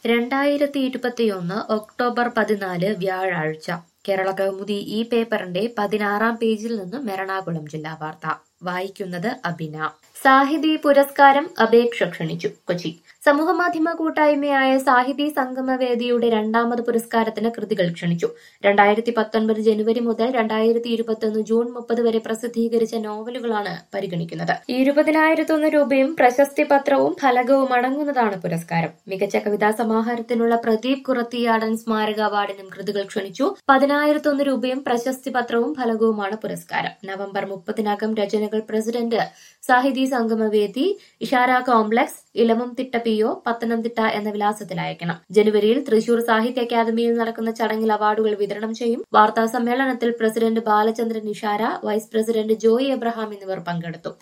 രണ്ടായിരത്തി ഇരുപത്തിയൊന്ന് ഒക്ടോബർ പതിനാല് വ്യാഴാഴ്ച കേരള കൗമുദി ഈ പേപ്പറിന്റെ പതിനാറാം പേജിൽ നിന്ന് എറണാകുളം ജില്ലാ വാർത്ത വായിക്കുന്നത് അബിന സാഹിതി പുരസ്കാരം അപേക്ഷ ക്ഷണിച്ചു കൊച്ചി സമൂഹമാധ്യമ കൂട്ടായ്മയായ സാഹിതി സംഗമവേദിയുടെ രണ്ടാമത് പുരസ്കാരത്തിന് കൃതികൾ ക്ഷണിച്ചു രണ്ടായിരത്തി പത്തൊൻപത് ജനുവരി മുതൽ രണ്ടായിരത്തി ഇരുപത്തിയൊന്ന് ജൂൺ മുപ്പത് വരെ പ്രസിദ്ധീകരിച്ച നോവലുകളാണ് പരിഗണിക്കുന്നത് ഇരുപതിനായിരത്തൊന്ന് രൂപയും പ്രശസ്തി പത്രവും ഫലകവും അടങ്ങുന്നതാണ് പുരസ്കാരം മികച്ച കവിതാ സമാഹാരത്തിനുള്ള പ്രദീപ് കുറത്തിയാടൻ സ്മാരക അവാർഡിനും കൃതികൾ ക്ഷണിച്ചു പതിനായിരത്തൊന്ന് രൂപയും പ്രശസ്തി പത്രവും ഫലകവുമാണ് പുരസ്കാരം നവംബർ മുപ്പതിനകം രചനകൾ president Sahithi Sangamavedi Ishara complex Elavumthitta P O Pathanamthitta എന്ന വിലാസത്തിൽ അയക്കണം ജനുവരിയിൽ തൃശൂർ സാഹിത്യ അക്കാദമിയിൽ നടക്കുന്ന ചടങ്ങിൽ അവാർഡുകൾ വിതരണം ചെയ്യും വാർത്താ സമ്മേളനത്തിൽ president Balachandran Ishara vice president Joy Abraham എന്നിവർ പങ്കെടുത്തു